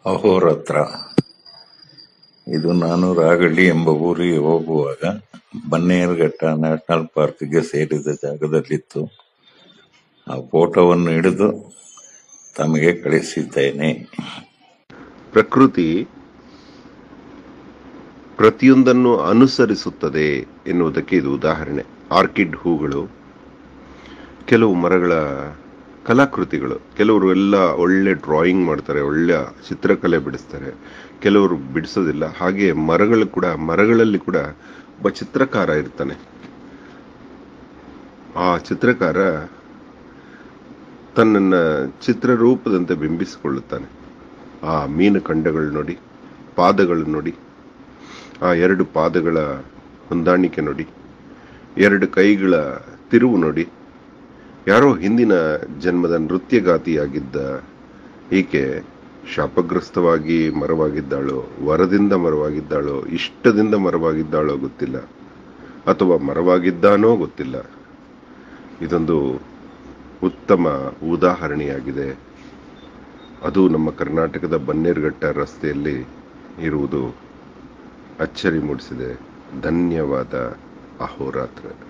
ಅಹೋರಾತ್ರ ಇದು ನಾನು ರಾಗಳ್ಳಿ ಎಂಬ ಊರಿಗೆ ಹೋಗುವಾಗ ಬನ್ನೇರುಘಟ್ಟ ನ್ಯಾಷನಲ್ ಪಾರ್ಕ್ಗೆ ಸೇರಿದ ಜಾಗದಲ್ಲಿತ್ತು ಆ ಫೋಟೋವನ್ನು ಹಿಡಿದು ತಮಗೆ ಕಳಿಸಿದ್ದೇನೆ ಪ್ರಕೃತಿ ಪ್ರತಿಯೊಂದನ್ನು ಅನುಸರಿಸುತ್ತದೆ ಎನ್ನುವುದಕ್ಕೆ ಇದು ಉದಾಹರಣೆ ಆರ್ಕಿಡ್ ಹೂಗಳು ಕೆಲವು ಮರಗಳ ಕಲಾಕೃತಿಗಳು ಕೆಲವರು ಎಲ್ಲ ಒಳ್ಳೆ ಡ್ರಾಯಿಂಗ್ ಮಾಡ್ತಾರೆ ಒಳ್ಳೆ ಚಿತ್ರಕಲೆ ಬಿಡಿಸ್ತಾರೆ ಕೆಲವರು ಬಿಡಿಸೋದಿಲ್ಲ ಹಾಗೆ ಮರಗಳು ಕೂಡ ಮರಗಳಲ್ಲಿ ಕೂಡ ಒಬ್ಬ ಚಿತ್ರಕಾರ ಇರ್ತಾನೆ ಆ ಚಿತ್ರಕಾರ ತನ್ನನ್ನ ಚಿತ್ರರೂಪದಂತೆ ಬಿಂಬಿಸಿಕೊಳ್ಳುತ್ತಾನೆ ಆ ಮೀನು ಖಂಡಗಳು ನೋಡಿ ಪಾದಗಳು ನೋಡಿ ಆ ಎರಡು ಪಾದಗಳ ಹೊಂದಾಣಿಕೆ ನೋಡಿ ಎರಡು ಕೈಗಳ ತಿರುವು ನೋಡಿ ಯಾರೋ ಹಿಂದಿನ ಜನ್ಮದ ನೃತ್ಯಗಾತಿಯಾಗಿದ್ದ ಈಕೆ ಶಾಪಗ್ರಸ್ತವಾಗಿ ಮರವಾಗಿದ್ದಾಳೋ ವರದಿಂದ ಮರವಾಗಿದ್ದಾಳೋ ಇಷ್ಟದಿಂದ ಮರವಾಗಿದ್ದಾಳೋ ಗೊತ್ತಿಲ್ಲ ಅಥವಾ ಮರವಾಗಿದ್ದಾನೋ ಗೊತ್ತಿಲ್ಲ ಇದೊಂದು ಉತ್ತಮ ಉದಾಹರಣೆಯಾಗಿದೆ ಅದು ನಮ್ಮ ಕರ್ನಾಟಕದ ಬನ್ನೇರುಘಟ್ಟ ರಸ್ತೆಯಲ್ಲಿ ಇರುವುದು ಅಚ್ಚರಿ ಮೂಡಿಸಿದೆ ಧನ್ಯವಾದ ಅಹೋರಾತ್ರ